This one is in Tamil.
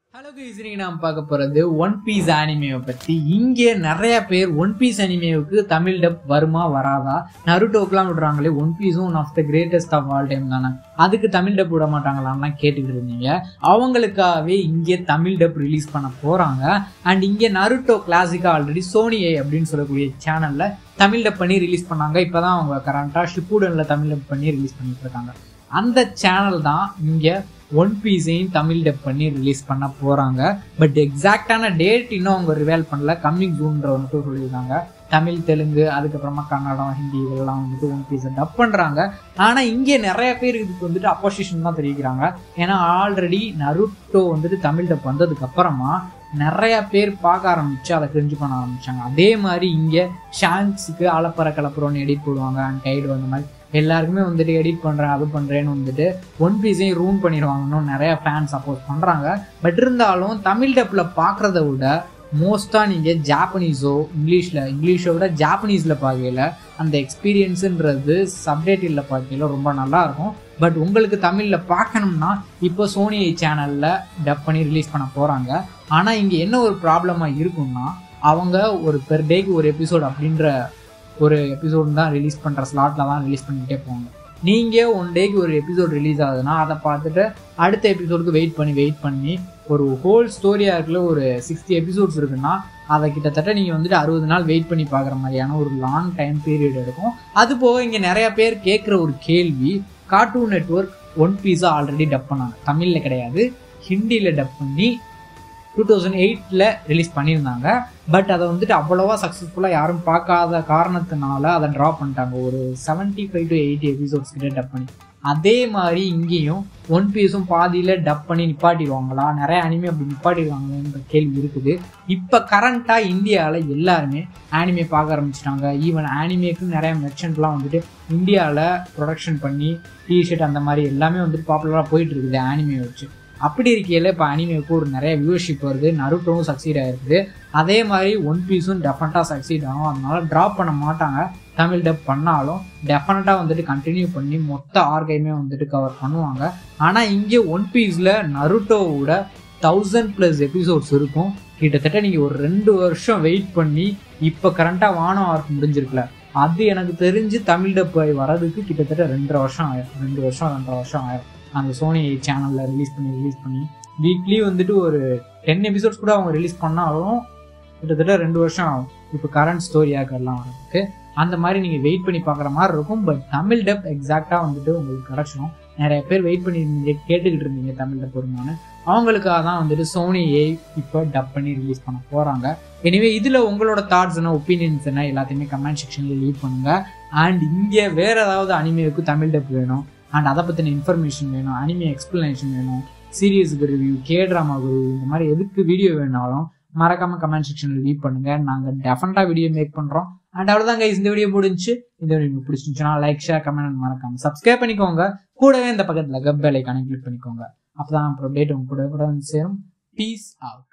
ஹலோ இன்னைக்கு நாம் பார்க்க போறது ஒன் பீஸ் அனிமேவை பத்தி இங்கே நிறைய பேர் ஒன் பீஸ் அனிமேவுக்கு தமிழ் டப் வருமா வராதா நருட்டோக்கெல்லாம் விடுறாங்களே ஒன் பீஸும் one of the greatest of all time தானே அதுக்கு தமிழ் டப் விட மாட்டாங்களான்லாம் கேட்டுக்கிட்டு இருந்தீங்க அவங்களுக்காகவே இங்கே தமிழ் டப் ரிலீஸ் பண்ண போறாங்க அண்ட் இங்கே நருட்டோ கிளாசிக்கா ஆல்ரெடி சோனியை அப்படின்னு சொல்லக்கூடிய சேனல்ல தமிழ் டப் பண்ணி ரிலீஸ் பண்ணாங்க இப்பதான் அவங்க கரண்டா ஷிப்பூடன்ல தமிழ் டப் பண்ணி ரிலீஸ் பண்ணிட்டு இருக்காங்க அந்த சேனல் தான் இங்கே ஒன் பீஸையும் தமிழ் டப் பண்ணி ரிலீஸ் பண்ண போகிறாங்க பட் எக்ஸாக்டான டேட் இன்னும் அவங்க ரிவேல் பண்ணல கம்மிங் ஜூன்ற வந்துட்டு சொல்லியிருக்காங்க தமிழ் தெலுங்கு அதுக்கப்புறமா கன்னடம் ஹிந்தி இதெல்லாம் வந்துட்டு ஒன் பீஸை டப் பண்ணுறாங்க ஆனால் இங்கே நிறைய பேர் இதுக்கு வந்துட்டு அப்போசிஷன் தான் தெரிவிக்கிறாங்க ஏன்னா ஆல்ரெடி நருட்டோ வந்துட்டு தமிழ் டப் வந்ததுக்கு அப்புறமா நிறைய பேர் பார்க்க ஆரம்பிச்சு அதை கிரிஞ்சு பண்ண ஆரம்பிச்சாங்க அதே மாதிரி இங்கே ஷாங்ஸுக்கு அலப்பற கலப்புறோன்னு எடிட் போடுவாங்க அண்ட் கைடு அந்த மாதிரி எல்லாருக்குமே வந்துட்டு எடிட் பண்ணுறேன் அது பண்ணுறேன்னு வந்துட்டு ஒன் பீஸையும் ரூம் பண்ணிடுவாங்கன்னு நிறைய ஃபேன் சப்போர்ட் பண்ணுறாங்க பட் இருந்தாலும் தமிழ் டப்பில் பார்க்குறத விட மோஸ்ட்டாக நீங்கள் ஜாப்பனீஸோ இங்கிலீஷில் இங்கிலீஷை விட ஜாப்பனீஸில் பார்க்கையில் அந்த எக்ஸ்பீரியன்ஸுன்றது சப்டைட்டில் பார்க்கையில் ரொம்ப நல்லா இருக்கும் பட் உங்களுக்கு தமிழில் பார்க்கணும்னா இப்போ சோனி சேனலில் டப் பண்ணி ரிலீஸ் பண்ண போகிறாங்க ஆனால் இங்கே என்ன ஒரு ப்ராப்ளமாக இருக்கும்னா அவங்க ஒரு பெர் டேக்கு ஒரு எபிசோட் அப்படின்ற ஒரு எபிசோடு தான் ரிலீஸ் பண்ணுற ஸ்லாட்டில் தான் ரிலீஸ் பண்ணிக்கிட்டே போவாங்க நீங்கள் ஒன் டேக்கு ஒரு எபிசோட் ரிலீஸ் ஆகுதுன்னா அதை பார்த்துட்டு அடுத்த எபிசோடுக்கு வெயிட் பண்ணி வெயிட் பண்ணி ஒரு ஹோல் ஸ்டோரியாக இருக்குல்ல ஒரு சிக்ஸ்டி எபிசோட்ஸ் இருக்குன்னா அதை கிட்டத்தட்ட நீங்கள் வந்துட்டு அறுபது நாள் வெயிட் பண்ணி பார்க்குற மாதிரியான ஒரு லாங் டைம் பீரியட் எடுக்கும் அது போக இங்கே நிறைய பேர் கேட்குற ஒரு கேள்வி கார்ட்டூன் நெட்ஒர்க் ஒன் பீஸாக ஆல்ரெடி டப் பண்ணாங்க தமிழில் கிடையாது ஹிந்தியில் டப் பண்ணி டூ தௌசண்ட் எயிட்டில் ரிலீஸ் பண்ணியிருந்தாங்க பட் அதை வந்துட்டு அவ்வளோவா சக்ஸஸ்ஃபுல்லாக யாரும் பார்க்காத காரணத்தினால அதை ட்ரா பண்ணிட்டாங்க ஒரு seventy five to eighty episodes கிட்ட டப் பண்ணி அதே மாதிரி இங்கேயும் ஒன் பீஸும் பாதியில் டப் பண்ணி நிப்பாட்டிடுவாங்களா நிறைய அனிமே அப்படி நிப்பாட்டிடுவாங்கன்ற கேள்வி இருக்குது இப்போ கரண்ட்டாக இந்தியாவில் எல்லாருமே ஆனிமே பார்க்க ஆரம்பிச்சிட்டாங்க ஈவன் ஆனிமேக்கு நிறைய மெர்ச்சன்ட்லாம் வந்துட்டு இந்தியாவில் ப்ரொடக்ஷன் பண்ணி டிஷர்ட் அந்த மாதிரி எல்லாமே வந்துட்டு பாப்புலராக போயிட்டு இருக்குது ஆனிமே வச்சு அப்படி இருக்கையில் இப்போ அனிமேவுக்கு ஒரு நிறைய வியூவர்ஷிப் வருது நருட்டோவும் சக்சீட் ஆயிருக்குது அதே மாதிரி ஒன் பீஸும் டெஃபினட்டாக சக்சீட் ஆகும் அதனால ட்ராப் பண்ண மாட்டாங்க தமிழ் டப் பண்ணாலும் டெஃபினட்டாக வந்துட்டு கண்டினியூ பண்ணி மொத்த ஆர்கையுமே வந்துட்டு கவர் பண்ணுவாங்க ஆனால் இங்கே ஒன் பீஸில் நருட்டோவோட தௌசண்ட் ப்ளஸ் எபிசோட்ஸ் இருக்கும் கிட்டத்தட்ட நீங்கள் ஒரு ரெண்டு வருஷம் வெயிட் பண்ணி இப்போ கரண்ட்டாக வானம் ஆர்க் முடிஞ்சிருக்குல அது எனக்கு தெரிஞ்சு தமிழ் டப் வரதுக்கு கிட்டத்தட்ட ரெண்டரை வருஷம் ஆயிரும் ரெண்டு வருஷம் ரெண்டரை வருஷம் ஆயிரும் அந்த சோனி சேனலில் ரிலீஸ் பண்ணி ரிலீஸ் பண்ணி வீக்லி வந்துட்டு ஒரு டென் எபிசோட்ஸ் கூட அவங்க ரிலீஸ் பண்ணாலும் கிட்டத்தட்ட ரெண்டு வருஷம் ஆகும் இப்போ கரண்ட் ஸ்டோரியாக எல்லாம் வரதுக்கு அந்த மாதிரி நீங்கள் வெயிட் பண்ணி பார்க்குற மாதிரி இருக்கும் பட் தமிழ் டப் எக்ஸாக்டாக வந்துட்டு உங்களுக்கு கிடச்சிடும் நிறைய பேர் வெயிட் பண்ணி இருந்தீங்க கேட்டுக்கிட்டு இருந்தீங்க தமிழ் டப் வருமானு அவங்களுக்காக தான் வந்துட்டு சோனியை இப்போ டப் பண்ணி ரிலீஸ் பண்ண போகிறாங்க எனிவே இதில் உங்களோட தாட்ஸ் என்ன ஒப்பீனியன்ஸ் என்ன எல்லாத்தையுமே கமெண்ட் செக்ஷனில் லீவ் பண்ணுங்கள் அண்ட் இங்கே வேறு ஏதாவது அனிமேவுக்கு தமிழ் டப் வேணும் அண்ட் அதை பற்றின இன்ஃபர்மேஷன் வேணும் அனிமே எக்ஸ்பிளனேஷன் வேணும் சீரியஸுக்கு ரிவ்யூ கே ட்ராமாவுக்கு ரிவ்யூ இந்த மாதிரி எதுக்கு வீடியோ வேணாலும் மறக்காம கமெண்ட் செக்ஷனில் லீவ் பண்ணுங்க நாங்கள் டெஃபினட்டாக வீடியோ மேக் பண்ணுறோம் அண்ட் அவ்வளோதான் கைஸ் இந்த வீடியோ முடிஞ்சு இந்த வீடியோ உங்களுக்கு பிடிச்சிருந்துச்சுன்னா லைக் ஷேர் கமெண்ட் மறக்காம சப்ஸ்கிரைப் பண்ணிக்கோங்க கூடவே இந்த பக்கத்தில் கப் வேலை கனெக்ட் பண்ணிக்கோங்க அப்போ தான் அப்புறம் டேட் உங்க கூட கூட வந்து சேரும் பீஸ் ஆகும்